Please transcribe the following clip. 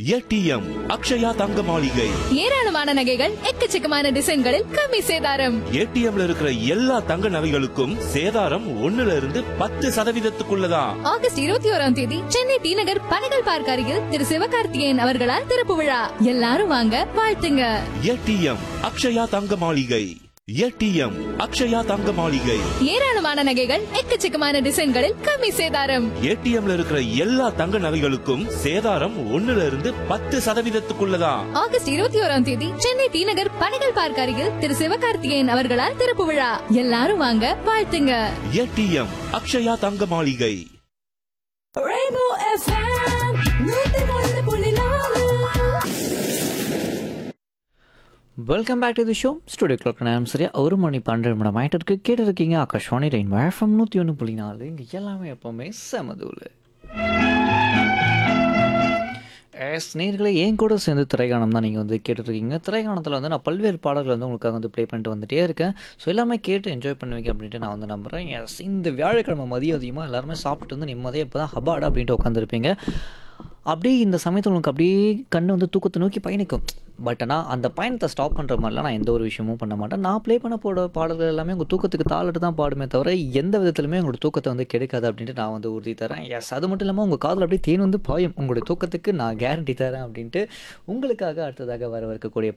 ATM Akshaya தங்க மாளிகை ஏராளமான நகைகள் எக்கச்சக்கமான டிசைன்களில் கம்மி சேதாரம் ஏடிஎம்ல இருக்கிற எல்லா தங்க நகைகளுக்கும் சேதாரம் ஒண்ணுல இருந்து பத்து சதவீதத்துக்குள்ளதான் ஆகஸ்ட் இருபத்தி ஓராம் தேதி சென்னை டி நகர் பனகல் பார்க் அருகில் திரு சிவகார்த்திகேயன் அவர்களால் திறப்பு விழா எல்லாரும் வாங்க வாழ்த்துங்க ஏடிஎம் அக்ஷயா தங்க மாளிகை ஏடிஎம் அக்ஷயா தங்க மாளிகை ஏராளமான நகைகள் எக்கச்சக்கமான டிசைன்களில் கம்மி சேதாரம் ஏடிஎம்ல இருக்கிற எல்லா தங்க நகைகளுக்கும் சேதாரம் ஒண்ணுல இருந்து பத்து சதவீதத்துக்குள்ளதான் ஆகஸ்ட் இருபத்தி ஓராம் தேதி சென்னை டி நகர் பனகல் பார்க் அருகில் திரு சிவகார்த்திகேயன் அவர்களால் திறப்பு விழா எல்லாரும் வாங்க வாழ்த்துங்க ஏடிஎம் அக்ஷயா தங்க மாளிகை welcome back to the show studio clock நேரம் சரியா ஒரு மணி பன்னெண்டு மணி ஆகிட்டு இருக்கு கேட்டு இருக்கீங்க ஆகாஷ்வாணி ரெயின் வேஃபம் நூற்றி ஒன்று புள்ளி நாலு இங்கே எல்லாமே எப்போவுமே செமதூள் எஸ் நேர்களை என் கூட சேர்ந்து திரைகாணம் தான் நீங்கள் வந்து கேட்டுட்ருக்கீங்க திரைகாணத்தில் வந்து நான் பல்வேறு பாடல்கள் வந்து உங்களுக்காக வந்து ப்ளே பண்ணிட்டு வந்துட்டே இருக்கேன் ஸோ எல்லாமே கேட்டு என்ஜாய் பண்ணுவீங்க அப்படின்ட்டு நான் வந்து நம்புகிறேன் எஸ் இந்த வியாழக்கிழமை மதியம் அதிகமாக எல்லாருமே சாப்பிட்டு வந்து நிம்மதியாக இப்போ தான் ஹபாடா அப்படின்ட்டு உட்காந்துருப்பீங்க அப்படியே இந்த சமயத்தில் உங்களுக்கு அப்படியே கண்ணு வந்து தூக்கத்தை நோக்கி பயணிக்கும் பட் ஆனால் அந்த பயணத்தை ஸ்டாப் பண்ணுற மாதிரிலாம் நான் எந்த ஒரு விஷயமும் பண்ண மாட்டேன் நான் ப்ளே பண்ண போட பாடல்கள் எல்லாமே உங்கள் தூக்கத்துக்கு தாளிட்டு தான் பாடுமே தவிர எந்த விதத்துலையுமே உங்களோட தூக்கத்தை வந்து கெடுக்காது அப்படின்ட்டு நான் வந்து உறுதி தரேன் எஸ் அது மட்டும் இல்லாமல் உங்கள் காதில் அப்படியே தேன் வந்து பாயும் உங்களுடைய தூக்கத்துக்கு நான் கேரண்டி தரேன் அப்படின்ட்டு உங்களுக்காக அடுத்ததாக வர இருக்கக்கூடிய